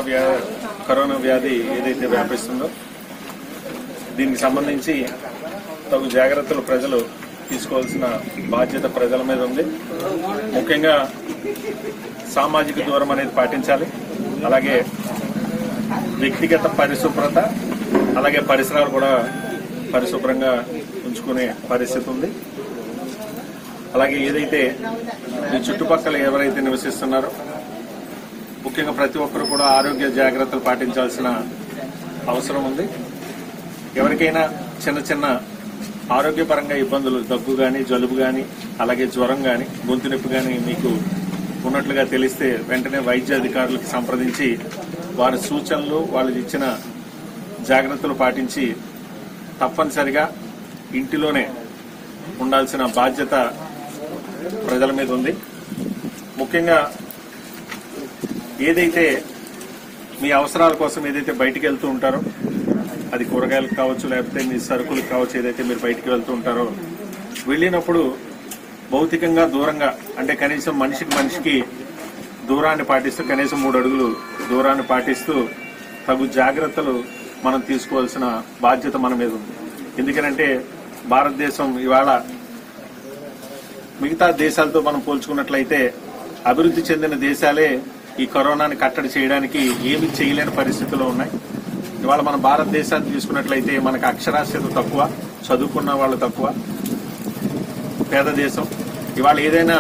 వ్యా కరోనా వ్యాధి ఏదైతే వ్యాపిస్తుందో దీనికి సంబంధించి తగు జాగ్రత్తలు ప్రజలు తీసుకోవాల్సిన బాధ్యత ప్రజల మీద ఉంది ముఖ్యంగా సామాజిక దూరం అనేది పాటించాలి అలాగే వ్యక్తిగత పరిశుభ్రత అలాగే పరిసరాలు కూడా పరిశుభ్రంగా ఉంచుకునే పరిస్థితి ఉంది అలాగే ఏదైతే ఈ చుట్టుపక్కల ఎవరైతే నివసిస్తున్నారో ముఖ్యంగా ప్రతి ఒక్కరు కూడా ఆరోగ్య జాగ్రత్తలు పాటించాల్సిన అవసరం ఉంది ఎవరికైనా చిన్న చిన్న ఆరోగ్యపరంగా ఇబ్బందులు దగ్గు కానీ జలుబు కానీ అలాగే జ్వరం కానీ గొంతు నొప్పి కానీ మీకు ఉన్నట్లుగా తెలిస్తే వెంటనే వైద్య అధికారులకు సంప్రదించి వారి సూచనలు వాళ్ళు ఇచ్చిన జాగ్రత్తలు పాటించి తప్పనిసరిగా ఇంటిలోనే ఉండాల్సిన బాధ్యత ప్రజల మీద ఉంది ముఖ్యంగా ఏదైతే మీ అవసరాల కోసం ఏదైతే బయటికి వెళ్తూ ఉంటారో అది కూరగాయలకు కావచ్చు లేకపోతే మీ సరుకులకు కావచ్చు ఏదైతే మీరు బయటికి వెళ్తూ ఉంటారో వెళ్ళినప్పుడు భౌతికంగా దూరంగా అంటే కనీసం మనిషికి మనిషికి దూరాన్ని పాటిస్తూ కనీసం మూడు అడుగులు దూరాన్ని పాటిస్తూ తగు జాగ్రత్తలు మనం తీసుకోవాల్సిన బాధ్యత మన మీద ఉంది ఎందుకనంటే భారతదేశం ఇవాళ మిగతా దేశాలతో మనం పోల్చుకున్నట్లయితే అభివృద్ధి చెందిన దేశాలే ఈ కరోనాని కట్టడి చేయడానికి ఏమి చేయలేని పరిస్థితుల్లో ఉన్నాయి ఇవాళ మన భారతదేశాన్ని తీసుకున్నట్లయితే మనకు అక్షరాస్యత తక్కువ చదువుకున్న వాళ్ళు తక్కువ పేద దేశం ఇవాళ ఏదైనా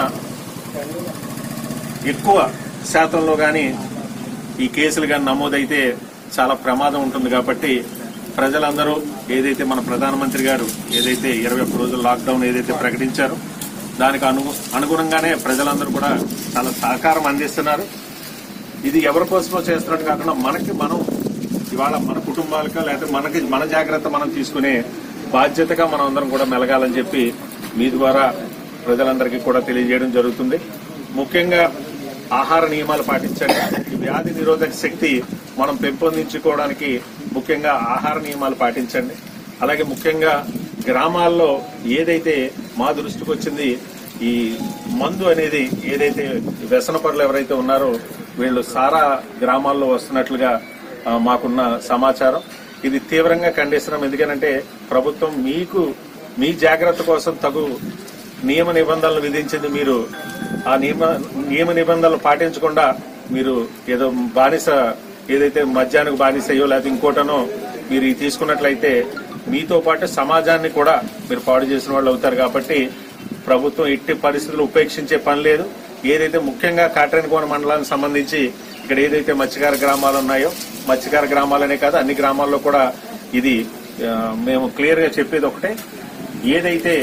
ఎక్కువ శాతంలో కానీ ఈ కేసులు కానీ నమోదైతే చాలా ప్రమాదం ఉంటుంది కాబట్టి ప్రజలందరూ ఏదైతే మన ప్రధానమంత్రి గారు ఏదైతే ఇరవై ఒక్క రోజులు లాక్డౌన్ ఏదైతే ప్రకటించారో దానికి అను అనుగుణంగానే ప్రజలందరూ కూడా చాలా సహకారం అందిస్తున్నారు ఇది ఎవరి కోసమో చేస్తున్నట్టు కాకుండా మనకి మనం ఇవాళ మన కుటుంబాలకు లేకపోతే మనకి మన జాగ్రత్త మనం తీసుకునే బాధ్యతగా మనం అందరం కూడా మెలగాలని చెప్పి మీ ద్వారా ప్రజలందరికీ కూడా తెలియజేయడం జరుగుతుంది ముఖ్యంగా ఆహార నియమాలు పాటించండి ఈ వ్యాధి నిరోధక శక్తి మనం పెంపొందించుకోవడానికి ముఖ్యంగా ఆహార నియమాలు పాటించండి అలాగే ముఖ్యంగా గ్రామాల్లో ఏదైతే మా దృష్టికి వచ్చింది ఈ మందు అనేది ఏదైతే వ్యసన పరులు ఎవరైతే ఉన్నారో వీళ్ళు సారా గ్రామాల్లో వస్తున్నట్లుగా ఆ, మాకున్న సమాచారం ఇది తీవ్రంగా ఖండిస్తున్నాం ఎందుకనంటే ప్రభుత్వం మీకు మీ జాగ్రత్త కోసం తగు నియమ నిబంధనలు విధించింది మీరు ఆ నియమ నియమ నిబంధనలు పాటించకుండా మీరు ఏదో బానిస ఏదైతే మద్యానికి బానిసయ్యో లేకపోతే ఇంకోటనో మీరు ఇది తీసుకున్నట్లయితే మీతో పాటు సమాజాన్ని కూడా మీరు పాడు చేసిన వాళ్ళు అవుతారు కాబట్టి ప్రభుత్వం ఎట్టి పరిస్థితులు ఉపేక్షించే పని లేదు ఏదైతే ముఖ్యంగా కాట్రేనికోన మండలానికి సంబంధించి ఇక్కడ ఏదైతే మత్స్యకార గ్రామాలు ఉన్నాయో మత్స్యకార గ్రామాలనే కాదు అన్ని గ్రామాల్లో కూడా ఇది ఆ, మేము క్లియర్ గా చెప్పేది ఒకటే ఏదైతే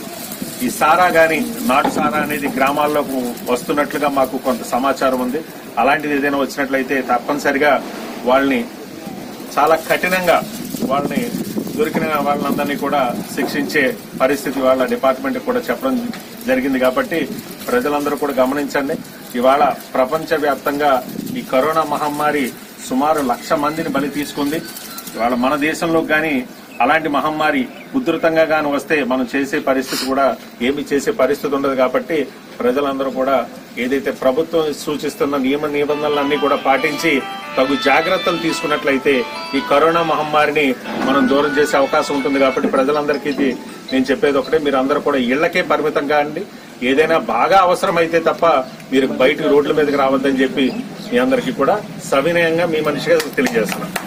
ఈ సారా గాని నాటు సారా అనేది గ్రామాల్లోకి వస్తున్నట్లుగా మాకు కొంత సమాచారం ఉంది అలాంటిది ఏదైనా వచ్చినట్లయితే తప్పనిసరిగా వాళ్ళని చాలా కఠినంగా వాళ్ళని దొరికిన వాళ్ళందరినీ కూడా శిక్షించే పరిస్థితి వాళ్ళ డిపార్ట్మెంట్ కూడా చెప్పడం జరిగింది కాబట్టి ప్రజలందరూ కూడా గమనించండి ఇవాళ ప్రపంచ వ్యాప్తంగా ఈ కరోనా మహమ్మారి సుమారు లక్ష మందిని బలి తీసుకుంది ఇవాళ మన దేశంలో కానీ అలాంటి మహమ్మారి ఉధృతంగా గాని వస్తే మనం చేసే పరిస్థితి కూడా ఏమి చేసే పరిస్థితి ఉండదు కాబట్టి ప్రజలందరూ కూడా ఏదైతే ప్రభుత్వం సూచిస్తున్న నియమ నిబంధనలన్నీ కూడా పాటించి తగు జాగ్రత్తలు తీసుకున్నట్లయితే ఈ కరోనా మహమ్మారిని మనం దూరం చేసే అవకాశం ఉంటుంది కాబట్టి ప్రజలందరికీ ఇది నేను చెప్పేది ఒకటే మీరు అందరూ కూడా ఇళ్లకే పరిమితం కాండి ఏదైనా బాగా అవసరమైతే తప్ప మీరు బయట రోడ్ల మీదకి రావద్దని చెప్పి మీ అందరికీ కూడా సవినయంగా మీ మనిషిగా తెలియజేస్తున్నాను